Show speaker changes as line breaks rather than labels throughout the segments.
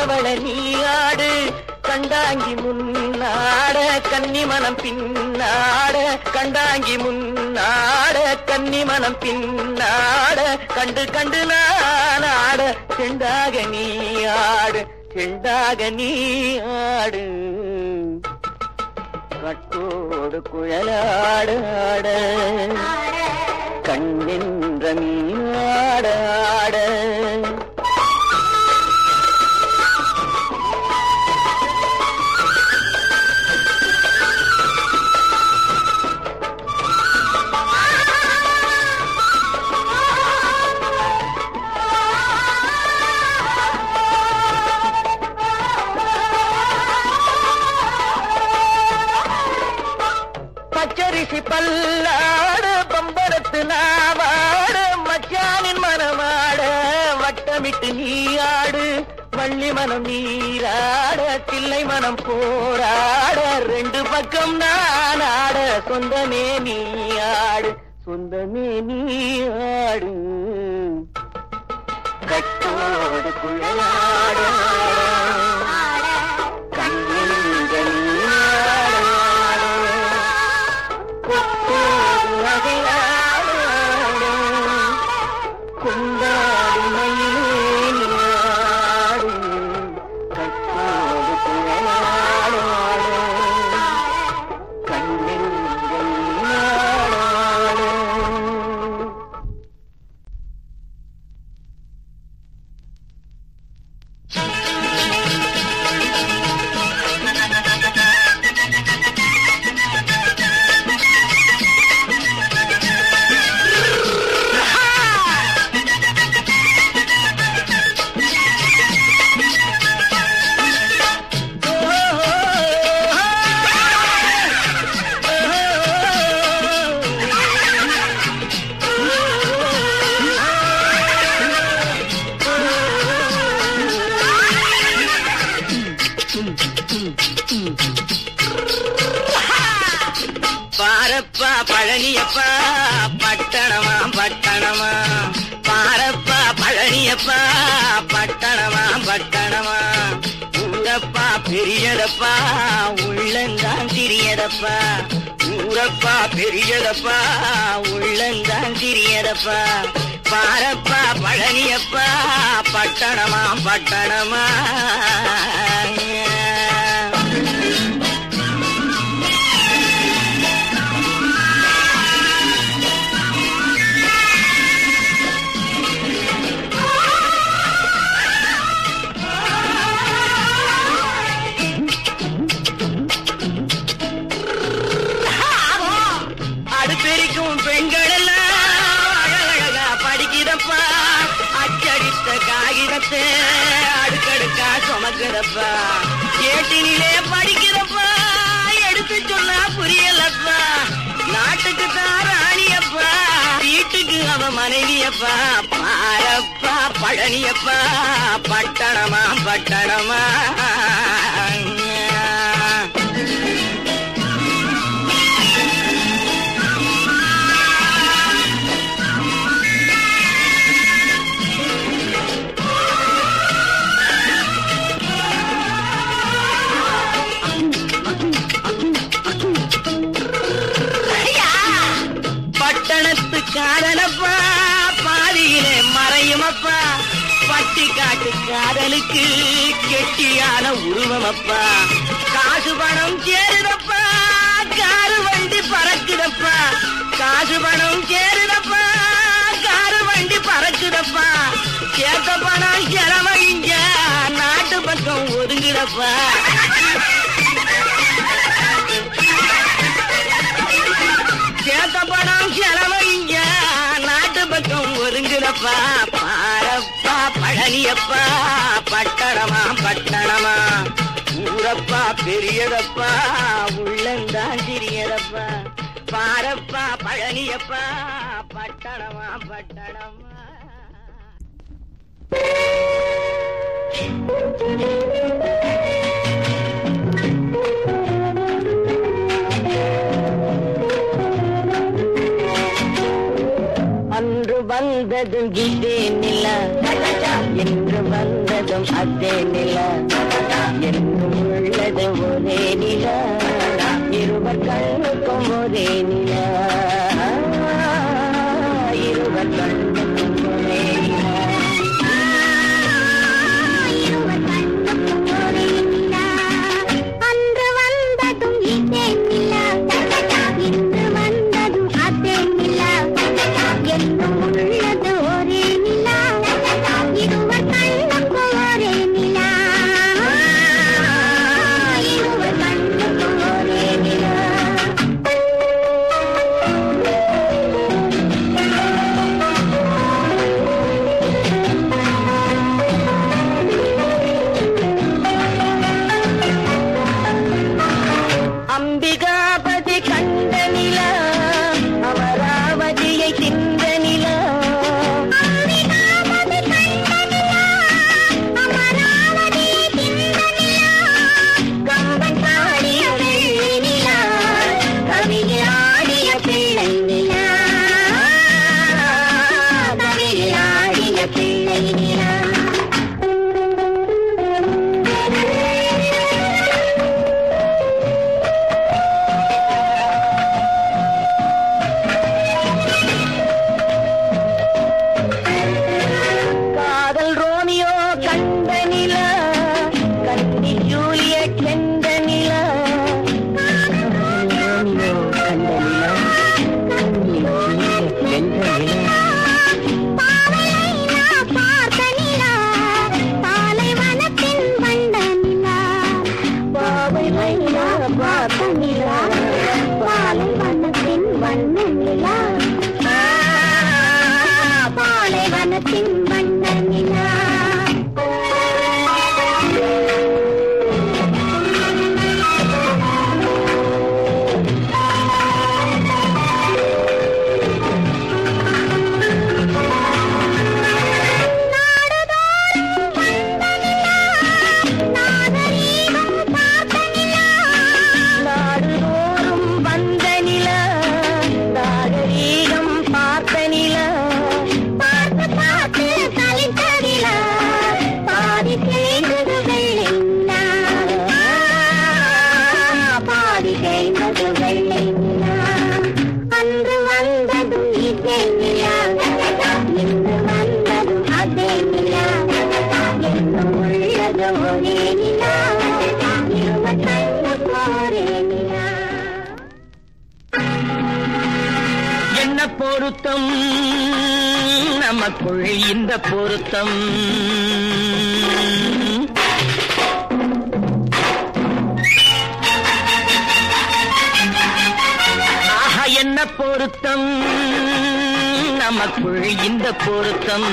தவள நீயாடு கண்டாங்கி முன்னாட கன்னி மனம் பின்னாட கண்டாங்கி முன்னாட கன்னி மனம் பின்னாட கண்டு கண்டு நான் ஆட செண்டாக நீ ஆடு செண்டாக நீ ஆடு கட்டோடு குழலாட ஆட கண்ணின்ற மீனாட ஆட பச்சரிசி பல்லாடு பம்பரத்து நாவாடு மச்சானின் மனமாட வட்டமிட்டு நீயாடு வள்ளி மனம் நீராட தில்லை மனம் போராட ரெண்டு பக்கம் நான் ஆட சொந்தமே நீயாடு சொந்தமே நீயாடு கட்டோடு குழலாட கண்ணின்ற நீயாட கொத்தோடு வகையாட கொண்டாடி மயிலே நீயாடு கட்டோடு குழலாட கண்ணின்ற நீயாட பாரப்பா பழனியப்பா பட்டணமா பட்டணமா பாரப்பா பழனியப்பா பட்டணமா பட்டணமா ஊரப்பா பெரியதப்பா உள்ளந்தான் சிறியதப்பா ஊரப்பா பெரியதப்பா உள்ளந்தான் சிறியதப்பா பாரப்பா பழனியப்பா பட்டணமா பட்டணமா அடுப்பெரிக்கும் பெண்கள் எல்லாம் அழகழகா படிக்கிறப்பா அச்சடித்த காகிதத்தை அடுக்கடுக்கா சுமக்கிறப்பா ஏட்டினிலே படிக்கிறப்பா எடுத்து சொன்னா புரியலப்பா நாட்டுக்கு தான் ராணியப்பா வீட்டுக்கு அவ மனைவியப்பா பாரப்பா பழனியப்பா பட்டணமா பட்டணமா பட்டணத்து காதலப்பா பாதியிலே மறையுமப்பா பட்டி காட்டு காதலுக்கு கெட்டியான உருவமப்பா காசு பணம் சேருதப்பா காரு வண்டி பறக்குதப்பா காசு பணம் சேருதப்பா காரு வண்டி பறக்குதப்பா சேர்த்த பணம் செலவழிஞ்ச நாட்டு பக்கம் ஒதுங்குதப்பா சேர்த்த பணம் செலவழிங்க நாட்டு பக்கம் ஒருங்குதப்பா பாரப்பா பழனியப்பா பட்டணமா பட்டணமா ஊரப்பா பெரியதப்பா உள்ளந்தான் சிறியதப்பா பாரப்பா பழனியப்பா பட்டணமா பட்டணமா அன்று வந்ததும் இதே நில என்று வந்ததும் அதே நிலா என்றும் உள்ளது ஒரே நிலா இருவர் கண்ணுக்கும் ஒரே நிலா இருவர் கண்ணுக்கும் ஒரே நிலா
அன்று வந்ததும் இதே நிலா இன்று வந்ததும் அதே நிலா என்றும் உள்ளது ஒரே நிலா இருவர் கண்ணுக்கும் ஒரே நிலா இருவர் கண்ணுக்கும் ஒரே நிலா
அம்பிகாபதி கண்ட நிலா அமராவதியை தின்ற நிலா
அம்பிகாபதி கண்ட நிலா அமராவதி தின்ற நிலா கம்பன் பாடிய வெள்ளி நிலா கவியில் ஆடிய பிள்ளை நிலா கவியில் ஆடிய பிள்ளை நிலா
காதல் ரோமியோ கண்ட நிலா கண்ணி ஜூலியட் சென்ற நிலா ரோமியோ கண்ட நிலா கண்ணி ஜூலியட் வென்ற நிலா
பாவலைனா பார்த்த நிலா பாலைவனத்தின் வண்ட நிலா
பாவை மைனா பார்த்த நிலா
பாலைவனத்தின் வண்ண நிலா பாலைவனத்தின் வண்ண நிலா நாடுதோறும் வந்த நிலா நாகரீகம் பார்த்த நிலா
நாடுதோறும் வந்த நிலா நாகரீகம் பார்த்த நிலா
பார்த்து பார்த்து கலித்ததிலா பாதி தேய்ந்தது வெள்ளை நிலா பாதி தேய்ந்தது வெள்ளை நிலா அன்று வந்ததும் இதே நிலா இன்று வந்ததும் அதே நிலா என்னும் உள்ளது ஒரே நிலா இருவர் கண்ணுக்கு ஒரே நிலா
என்ன பொருத்தம் நமக்குள் இந்த பொருத்தம் ஆஹா என்ன பொருத்தம் நமக்குள் இந்த பொருத்தம்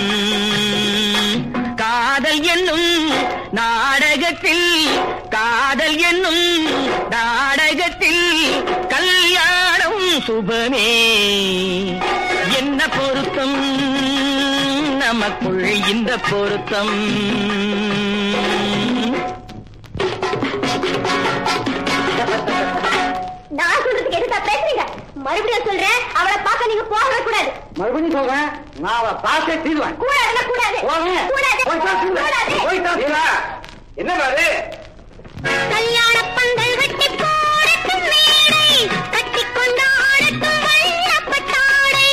காதல் என்னும் நாடகத்தில் காதல் என்னும் நாடகத்தில் கல்யாணம் சுபமே என்ன பொருத்தம் நமக்குள் இந்த பொருத்தம்
நான் சொல்றதுக்கு எதுக்கா பேசுறீங்க மறுபடியும் சொல்றேன் அவளை பார்க்க நீங்க போகவே கூடாது
மறுபடியும் சொல்றேன் நான் அவளை பார்த்தே தீருவேன்
கூடாதுன்னா கூடாது
போங்க.
கூடாது
போய் தான் தீருவேன்.
கூடாது
போய் தான் தீருவேன். என்ன பாரு
கல்யாண பந்தல் கட்டி போடட்டும் மேடை கட்டி கொண்டாடட்டும் வண்ணப்பட்டாடை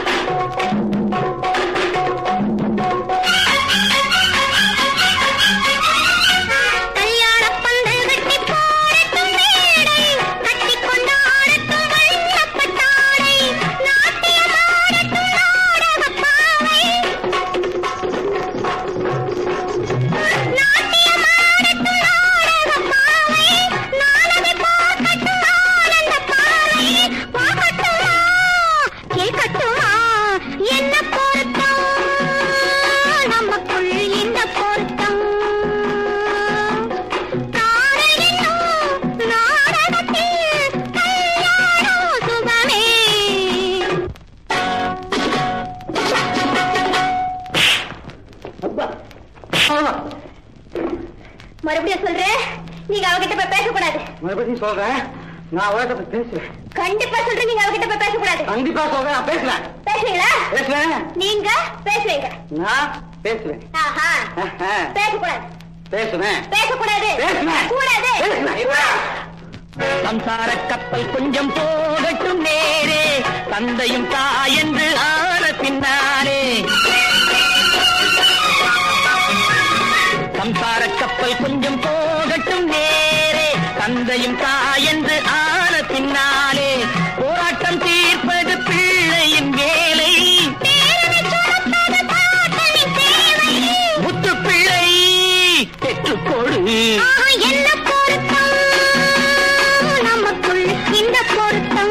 கல்யாண பந்தல் கட்டி போடட்டும் மேடை கட்டி கொண்டாடட்டும் வண்ணப்பட்டாடை நாட்டியமாடட்டும் நாடகப் பாவை நாட்டியமாடட்டும் நாடகப் பாவை நாளதை பார்க்கட்டும் ஆனந்தப் பாவை பார்க்கட்டுமா கேட்கட்டுமா என்ன பொருத்தம் நமக்குள் இந்த பொருத்தம் காதல் என்னும் நாடகத்தில் கல்யாணம் சுபமே மறுபடியும் சொல்றேன் நீங்க அவகிட்ட போய் பேசக்கூடாது
மறுபடியும் சொல்றேன் நான் அவர்கிட்ட போய் பேசுவேன்
கண்டிப்பா சொல்றேன் நீங்க அவகிட்ட போய் பேசக்கூடாது
கண்டிப்பா சொல்றேன் நான் பேசுறேன்
பேச பேசுவீங்களா
பேசுவேன்
நீங்க பேசுவீங்க
நான் பேசுவேன்
ஆஹா
ஆஹா.
பேசக்கூடாது
பேசுவேன்
பேசக்கூடாது
பேசுவேன்.
கூடாது
பேசுவேன்.
சம்சார கப்பல் கொஞ்சம் போகட்டும் நேரே தந்தையும் தாயென்று ஆன பின்னாலே சம்சார கப்பல் கொஞ்சம் போகட்டும் நேரே தந்தையும் தாயென்று ஆன பின்னாலே போராட்டம் தீர்ப்பது பிள்ளையின் வேலை முத்து பிள்ளை பெற்றுக்கொடு
ஆஹா, என்ன பொருத்தம் நமக்குள் இந்த பொருத்தம்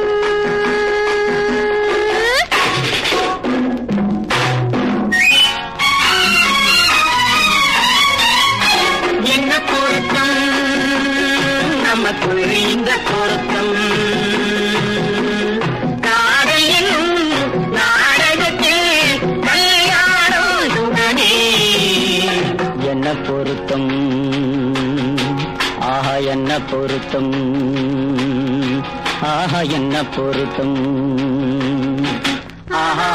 என்ன பொருத்தம் நமக்குள் இந்த பொருத்தம் காதல் என்னும் நாடகத்தில் கல்யாணம் உடனே என்ன பொருத்தம் ஆஹா என்ன பொருத்தம் ஆஹா என்ன பொருத்தம் ஆஹா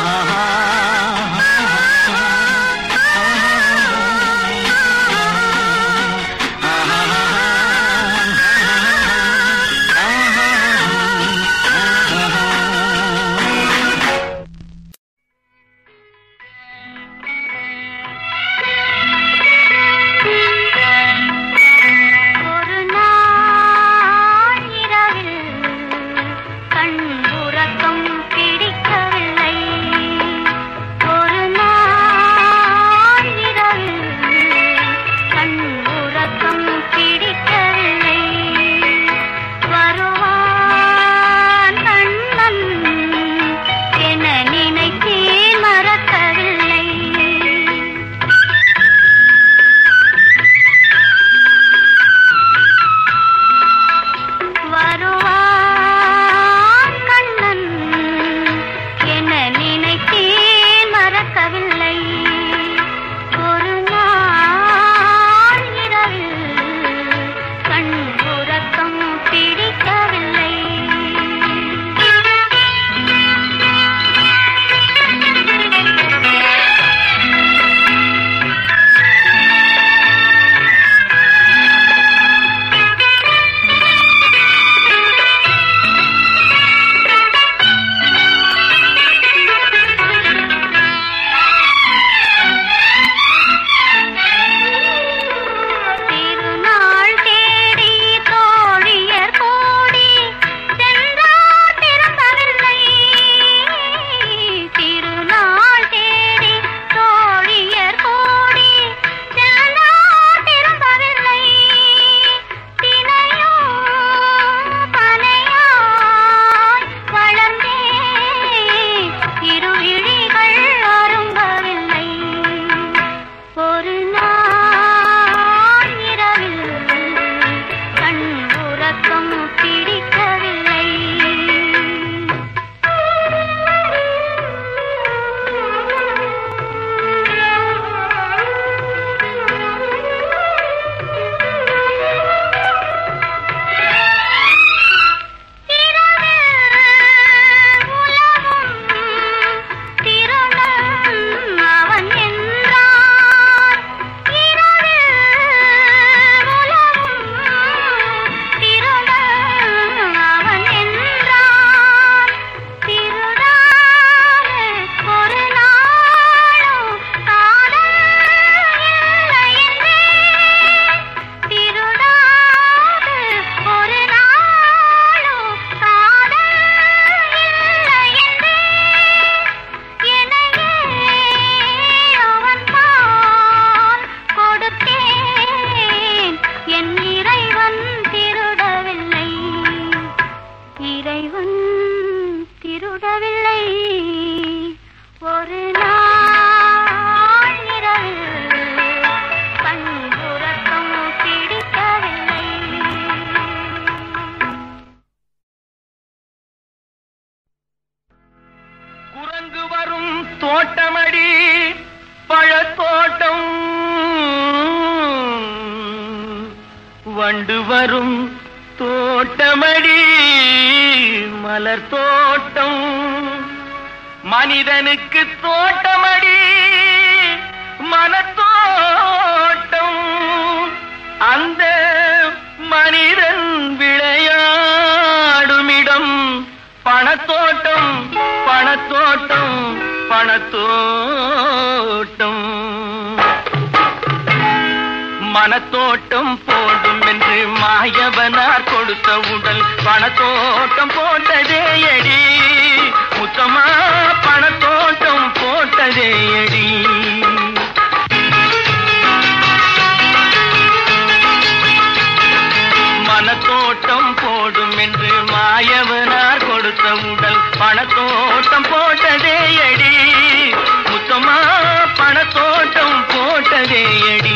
ஒரு நாள் இரவில் கண் உறக்கம் பிடிக்கவில்லை ஒரு நாள் இரவில் கண் உறக்கம் பிடிக்கவில்லை வருவான் கண்ணன் என நினைத்தேன் மறக்கவில்லை வருவான் கண்ணன் என நினைத்தேன் மறக்கவில்லை ஒரு நாள் இரவில் கண் உறக்கம் பிடிக்கவில்லை திருநாள் தேடி தோழியர் கோடி சென்றார் திரும்பவில்லை திருநாள் தேடி தோழியர் கோடி சென்றார் திரும்பவில்லை தினையோ பனையாய் வளர்ந்தே இருவிழிகள் அரும்பவில்லை ஒரு நாள் இரவில் கண் உறக்கம் பிடிக்கவில்லை அவன் என்றான் இரவில் உலகும் திருடன் அவன் என்றான் திருடாது ஒரு நாளும் காதல் இல்லை என்றேன் திருடாது ஒரு நாளும் காதல் இல்லை என்றேன் என்னையே அவன் பால் கொடுத்தேன் என் இறைவன் திருடவில்லை இறைவன் திருடவில்லை ஒரு நாள் இரவில் கண் உறக்கம் பிடிக்கவில்லை
குரங்கு வரும் தோட்டமடி பழத்தோட்டம் வண்டு வரும் தோட்டமடி மலர் தோட்டம்
மனிதனுக்கு தோட்டமடி மனத்தோட்டம் அந்த மனிதன் விளையாடுமிடம் பணத்தோட்டம் பணத்தோட்டம் பணத்தோட்டம் மனத்தோட்டம் போடும் என்று மாயவனார் கொடுத்த உடல் பணத்தோட்டம் போட்டதே எடி முத்தமா பணத்தோட்டம் போட்டதே எடி மனத்தோட்டம் போடும் என்று மாயவனார் கொடுத்த உடல் பணத்தோட்டம் போட்டதே எடி முத்தமா பணத்தோட்டம் போட்டதே எடி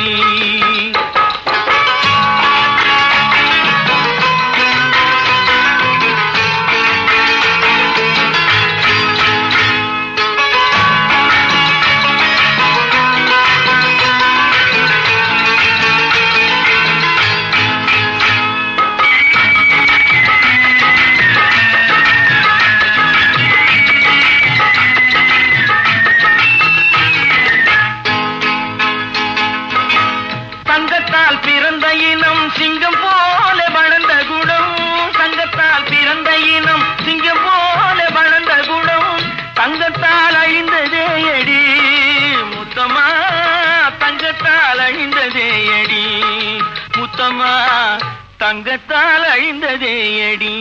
தங்கத்தால் பிறந்த இனம் சிங்கம் போல வளர்ந்த குணம் தங்கத்தால் பிறந்த இனம் சிங்கம் போல வளர்ந்த குணம் தங்கத்தால் அழிந்ததே அடி முத்தமா தங்கத்தால் அழிந்ததே அடி முத்தமா தங்கத்தால் அழிந்ததே அடி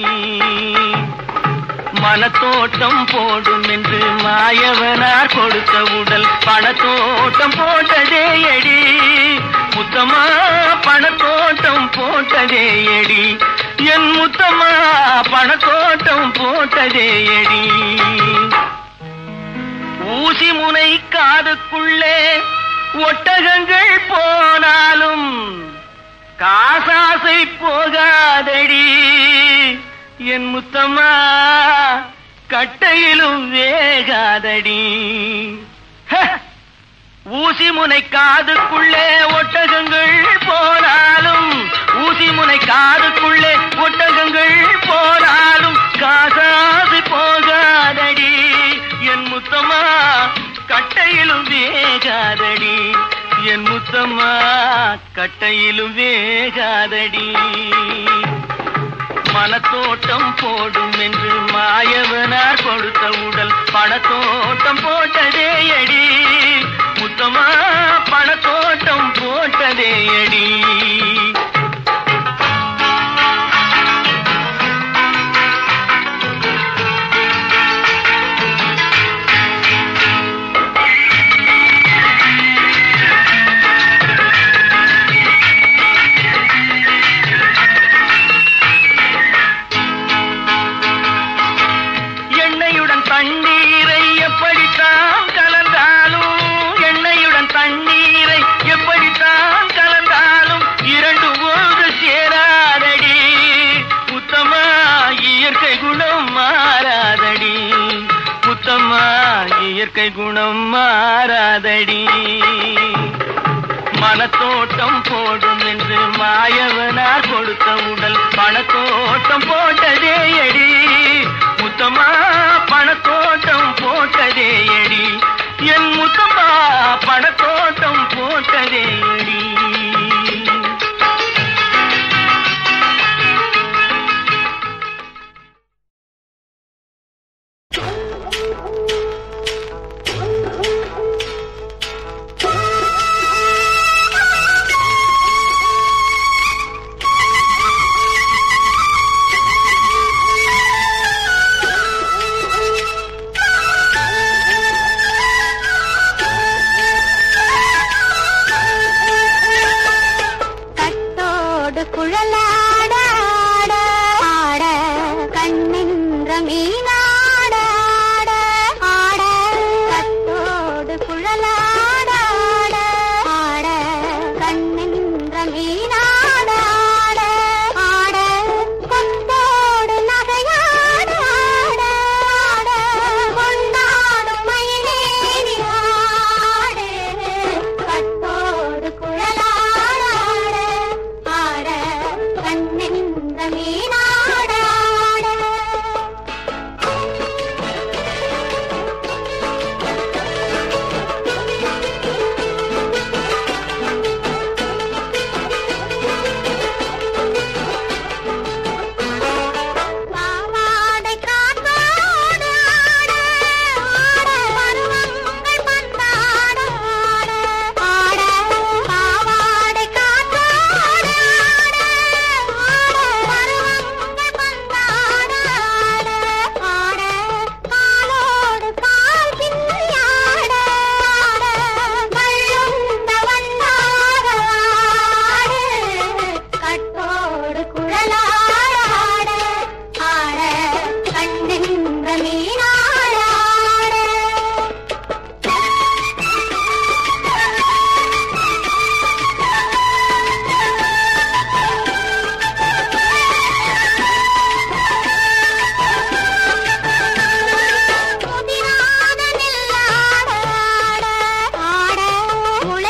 மனத்தோட்டம் போடும் என்று மாயவனார் கொடுத்த உடல் பணத்தோட்டம் போட்டதே எடி முத்தமா பணத்தோட்டம் போட்டதே எடி என் முத்தமா பணத்தோட்டம் போட்டதே எடி ஊசி முனை காதுக்குள்ளே ஒட்டகங்கள் போனாலும் காசாசை போகாதடி என் முத்தம்மா கட்டையிலும் வேகாதடி ஹ! ஊசி முனை காதுக்குள்ளே ஒட்டகங்கள் போனாலும் ஊசி முனை காதுக்குள்ளே ஒட்டகங்கள் போனாலும் காசாசை போகாதடி என் முத்தம்மா கட்டையிலும் வேகாதடி என் முத்தம்மா கட்டையிலும் வேகாதடி மனத்தோட்டம் போடும் என்று மாயவனார் கொடுத்த உடல் பணத்தோட்டம் போட்டதே அடி முத்தமா பணத்தோட்டம் போட்டதே அடி எண்ணெயுடன் தண்ணீரை எப்படித்தான் கலந்தாலும் எண்ணெயுடன் தண்ணீரை எப்படித்தான் கலந்தாலும் இரண்டு ஒன்று சேராதடி புத்தமா இயற்கை குணம் மாறாதடி புத்தமா இயற்கை குணம் மாறாதடி மனத்தோட்டம் போடும் என்று மாயவனார் கொடுத்த உடல் பணத்தோட்டம் போட்டதே எடி முத்தமா பணத்தோட்டம் போட்டதே எடி என் முத்தமா பணத்தோட்டம் போட்டதே எடி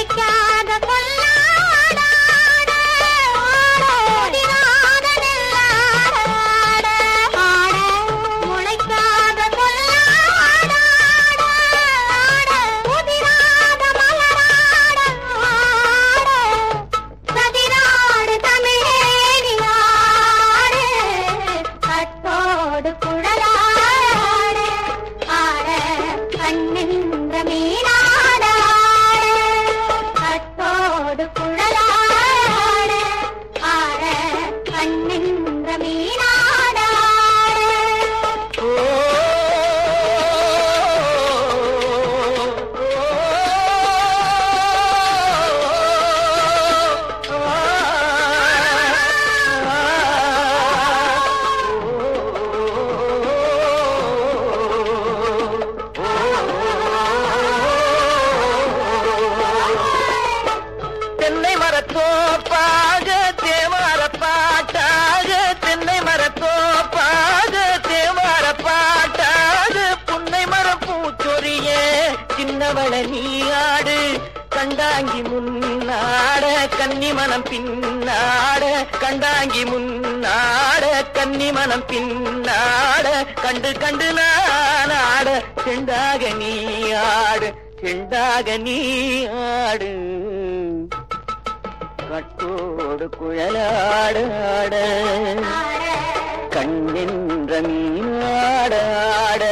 முளைக்காத கொல்லாட முதிராத நெல்லாட ஆட முளைக்காத கொல்லாட முதிராத மலராட சதிராடு தமிழேனியாடு கட்டோடு குழலாடு ஆட கண்ணின்ற மீனாட கட்டோடு குழலாடு ஆட கண்ணின்ற மீனாட
தென்னை மரத்தோப்பாக தேவார பாட்டாக தென்னை மரத்தோப்பாக தேவார பாட்டாக புன்னை மரம் பூச்சொரிய சின்னவள நீயாடு கண்டாங்கி முன்னாட கன்னி மனம் பின்னாட கண்டாங்கி முன்னாட கன்னி மனம் பின்னாட கண்டு கண்டு நான் ஆட செண்டாக நீ ஆடு செண்டாக நீ ஆடு கட்டோடு குழலாட ஆட கண்ணின்ற மீனாட ஆட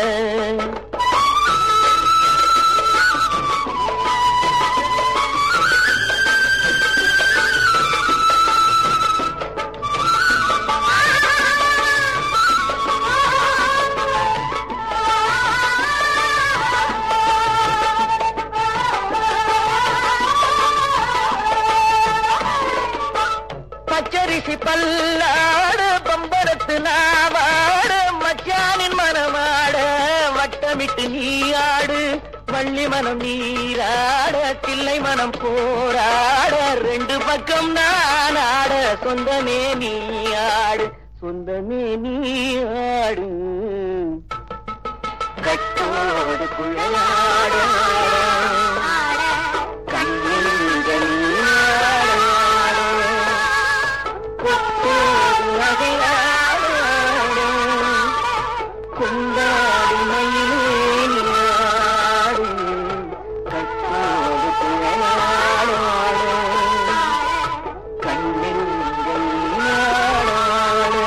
பச்சரிசி பல்லாடு பம்பரத்து நாவாடு மச்சானின் மனமாட வட்டமிட்டு நீயாடு வள்ளி மனம் நீராட தில்லை மனம் போராட ரெண்டு பக்கம் நான் ஆட சொந்தமே நீயாடு சொந்தமே நீயாடு கட்டோடு குழலாடு கண்ணின்ற நீயாடு கொத்தோடு வகையாடு கொண்டாடி மயிலேனியாடு கட்டோடு குழலாடு கண்ணின்ற நீயாடு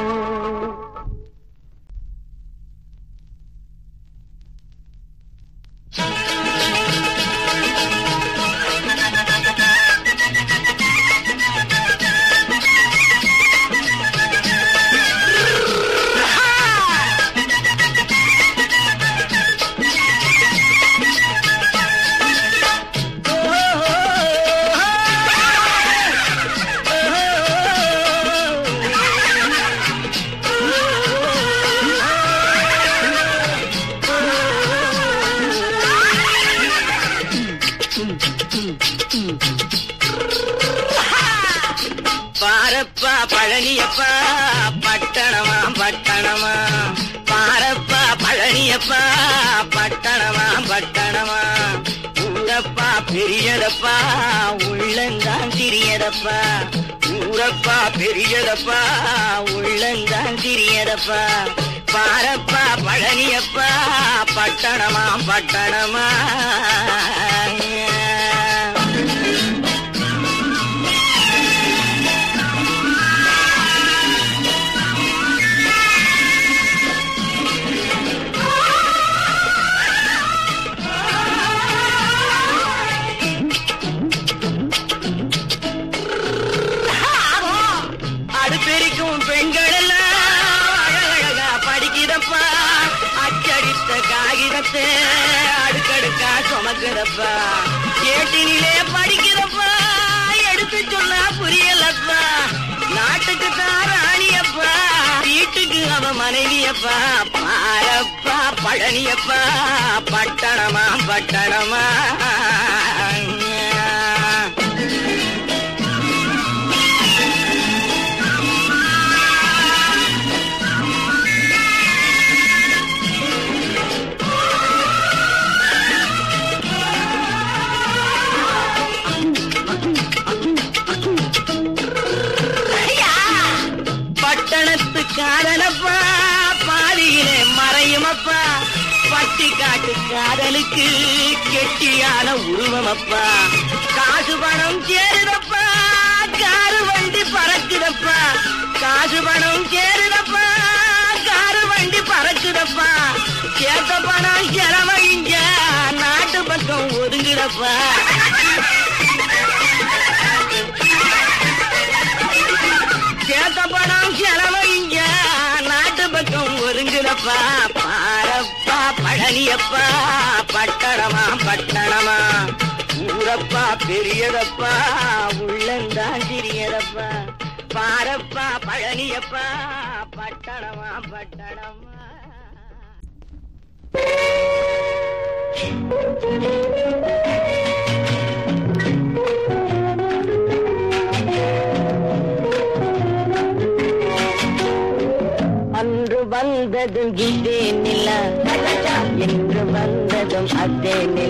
பாரப்பா பழனியப்பா பட்டணமா பட்டணமா பாரப்பா பழனியப்பா பட்டணமா பட்டணமா ஊரப்பா பெரியதப்பா உள்ளந்தான் சிறியதப்பா ஊரப்பா பெரியதப்பா உள்ளந்தான் சிறியதப்பா பாரப்பா பழனியப்பா பட்டணமா பட்டணமா அடுப்பெரிக்கும் பெண்கள் எல்லாம் அழகழகா படிக்கிறப்பா அச்சடித்த காகிதத்தை அடுக்கடுக்கா சுமக்கிறப்பா ஏட்டினிலே படிக்கிறப்பா எடுத்து சொன்னா புரியலப்பா நாட்டுக்கு தான் ராணியப்பா வீட்டுக்கு அவ மனைவியப்பா பாரப்பா பழனியப்பா பட்டணமா பட்டணமா பட்டி காட்டு காதலுக்கு கெட்டியான உருவம் அப்பா காசு பணம் சேருதப்பா காரு வண்டி பறக்குதப்பா காசு பணம் சேருதப்பா காரு வண்டி பறக்குதப்பா கேட்ட பணம் செலவழிஞ்ச நாட்டு பக்கம் ஒதுங்குதப்பா கேட்ட பணம் செலவழிஞ்ச நாட்டு பக்கம் ஒதுங்குதப்பா பாரப்பா பழனியப்பா பட்டணமா பட்டணமா ஊரப்பா பெரியதப்பா உள்ளந்தான் சிறியதப்பா பாரப்பா பழனியப்பா பட்டணமா பட்டணமா
அன்று வந்ததும் இதே நில என்று வந்ததும் அதே நில